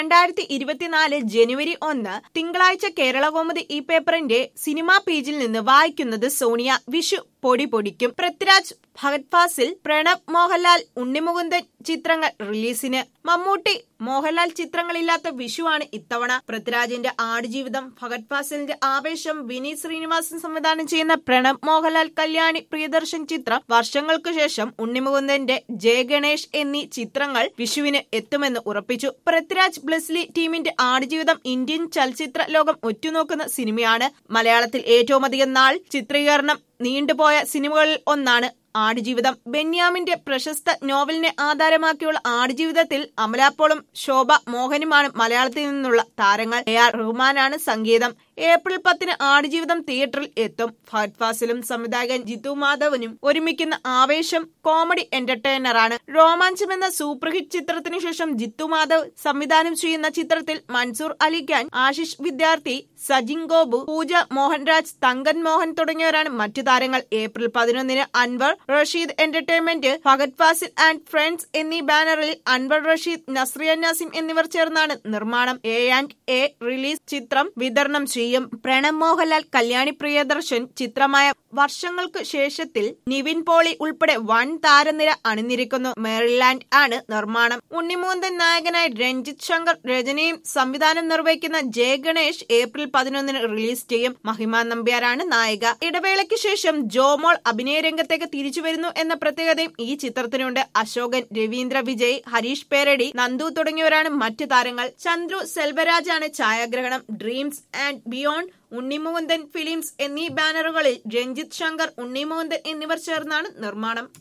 രണ്ടായിരത്തി ഇരുപത്തിനാല് ജനുവരി ഒന്ന് തിങ്കളാഴ്ച കേരളകൗമുദി ഈ പേപ്പറിന്റെ സിനിമാ പേജിൽ നിന്ന് വായിക്കുന്നത് സോണിയ വിഷു പൊടി പൊടിക്കും പൃഥ്വിരാജ് ഭഗത് ഫാസിൽ പ്രണബ് മോഹൻലാൽ ഉണ്ണിമുകുന്ദൻ ചിത്രങ്ങൾ റിലീസിന് മമ്മൂട്ടി മോഹൻലാൽ ചിത്രങ്ങളില്ലാത്ത വിഷുവാണ് ഇത്തവണ പൃഥ്വിരാജിന്റെ ആടുജീവിതം ഭഗത് ഫാസിലിന്റെ ആവേശം വിനീത് ശ്രീനിവാസൻ സംവിധാനം ചെയ്യുന്ന പ്രണബ് മോഹൻലാൽ കല്യാണി പ്രിയദർശൻ ചിത്രം വർഷങ്ങൾക്ക് ശേഷം ഉണ്ണിമുകുന്ദന്റെ ജയ ഗണേഷ് എന്നീ ചിത്രങ്ങൾ വിഷുവിന് എത്തുമെന്ന് ഉറപ്പിച്ചു പൃഥ്വിരാജ് ബ്ലെസ്ലി ടീമിന്റെ ആടുജീവിതം ഇന്ത്യൻ ചലച്ചിത്ര ലോകം ഒറ്റുനോക്കുന്ന സിനിമയാണ് മലയാളത്തിൽ ഏറ്റവും അധികം നാൾ ചിത്രീകരണം നീണ്ടുപോയ സിനിമകളിൽ ഒന്നാണ് ആടുജീവിതം ബെന്യാമിന്റെ പ്രശസ്ത നോവലിനെ ആധാരമാക്കിയുള്ള ആടുജീവിതത്തിൽ അമലാപ്പോളും ശോഭ മോഹനുമാണ് മലയാളത്തിൽ നിന്നുള്ള താരങ്ങൾ എ ആർ റഹ്മാനാണ് സംഗീതം ഏപ്രിൽ പത്തിന് ആടുജീവിതം തിയേറ്ററിൽ എത്തും ഫഹദ് ഫാസിലും സംവിധായകൻ ജിത്തു മാധവനും ഒരുമിക്കുന്ന ആവേശം കോമഡി എന്റർടൈനറാണ് രോമാഞ്ചം എന്ന സൂപ്പർ ഹിറ്റ് ചിത്രത്തിനു ശേഷം ജിത്തു മാധവ് സംവിധാനം ചെയ്യുന്ന ചിത്രത്തിൽ മൻസൂർ അലി ഖാൻ ആശിഷ് വിദ്യാർത്ഥി സജിൻ ഗോപു പൂജ മോഹൻരാജ് തങ്കൻ മോഹൻ തുടങ്ങിയവരാണ് മറ്റു താരങ്ങൾ ഏപ്രിൽ പതിനൊന്നിന് Anwar Rasheed entertainment Fahadh Faasil and friends എന്നീ ബാനറിൽ അൻവർ റഷീദ് നസ്രിയ നാസിം എന്നിവർ ചേർന്നാണ് നിർമ്മാണം എ ആൻഡ് എ റിലീസ് ചിത്രം വിതരണം ചെയ്യും പ്രണബ് മോഹൻലാൽ കല്യാണി പ്രിയദർശൻ ചിത്രമായ വർഷങ്ങൾക്ക് ശേഷത്തിൽ നിവിൻ പോളി ഉൾപ്പെടെ വൻ താരനിര അണിനിരിക്കുന്നു മേറിലാൻഡ് ആണ് നിർമ്മാണം ഉണ്ണിമൂന്തൻ നായകനായി രഞ്ജിത് ശങ്കർ രചനയും സംവിധാനം നിർവഹിക്കുന്ന ജയ ഗണേഷ് ഏപ്രിൽ പതിനൊന്നിന് റിലീസ് ചെയ്യും മഹിമ നമ്പ്യാരാണ് നായിക ഇടവേളയ്ക്ക് ശേഷം ജോമോൾ അഭിനയ രംഗത്തേക്ക് തിരിച്ചു വരുന്നു എന്ന പ്രത്യേകതയും ഈ ചിത്രത്തിനുണ്ട് അശോകൻ രവീന്ദ്ര വിജയ് ഹരീഷ് പേരടി നന്ദു തുടങ്ങിയവരാണ് മറ്റു താരങ്ങൾ ചന്ദ്രു സെൽവരാജാണ് ഛായാഗ്രഹണം dreams and beyond Unnimukundan films എന്നീ ബാനറുകളിൽ രഞ്ജിത്ത് ശങ്കർ ഉണ്ണിമുകുന്ദൻ എന്നിവർ ചേർന്നാണ് നിർമ്മാണം